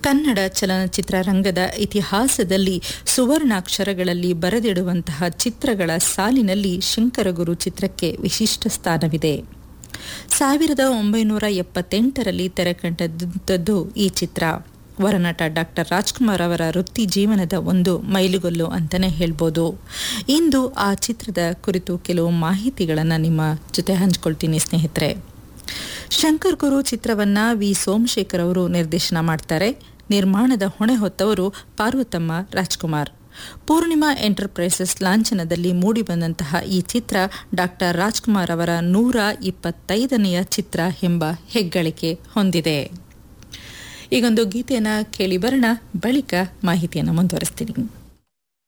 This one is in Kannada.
ಕನ್ನಡ ಚಲನಚಿತ್ರ ರಂಗದ ಇತಿಹಾಸದಲ್ಲಿ ಸುವರ್ಣಾಕ್ಷರಗಳಲ್ಲಿ ಬರೆದಿಡುವಂತಹ ಚಿತ್ರಗಳ ಸಾಲಿನಲ್ಲಿ ಶಂಕರಗುರು ಚಿತ್ರಕ್ಕೆ ವಿಶಿಷ್ಟ ಸ್ಥಾನವಿದೆ ಸಾವಿರದ ಒಂಬೈನೂರ ಎಪ್ಪತ್ತೆಂಟರಲ್ಲಿ ತೆರೆಕಂಡದ್ದು ಈ ಚಿತ್ರ ವರನಟ ಡಾಕ್ಟರ್ ರಾಜ್ಕುಮಾರ್ ಅವರ ವೃತ್ತಿ ಜೀವನದ ಒಂದು ಮೈಲುಗಲ್ಲು ಅಂತಲೇ ಹೇಳ್ಬೋದು ಇಂದು ಆ ಚಿತ್ರದ ಕುರಿತು ಕೆಲವು ಮಾಹಿತಿಗಳನ್ನು ನಿಮ್ಮ ಜೊತೆ ಹಂಚ್ಕೊಳ್ತೀನಿ ಸ್ನೇಹಿತರೆ ಶಂಕರ್ ಗುರು ಚಿತ್ರವನ್ನ ವಿ ಸೋಮಶೇಖರ್ ಅವರು ನಿರ್ದೇಶನ ಮಾಡ್ತಾರೆ ನಿರ್ಮಾಣದ ಹೊಣೆ ಹೊತ್ತವರು ಪಾರ್ವತಮ್ಮ ರಾಜ್ಕುಮಾರ್ ಪೂರ್ಣಿಮಾ ಎಂಟರ್ಪ್ರೈಸಸ್ ಲಾಂಛನದಲ್ಲಿ ಮೂಡಿಬಂದಂತಹ ಈ ಚಿತ್ರ ಡಾಕ್ಟರ್ ರಾಜ್ಕುಮಾರ್ ಅವರ ನೂರ ಇಪ್ಪತ್ತೈದನೆಯ ಚಿತ್ರ ಎಂಬ ಹೆಗ್ಗಳಿಕೆ ಹೊಂದಿದೆ ಈಗೊಂದು ಗೀತೆಯನ್ನು ಕೇಳಿ ಬರೋಣ ಬಳಿಕ ಮಾಹಿತಿಯನ್ನು ಮುಂದುವರಿಸ್ತೀನಿ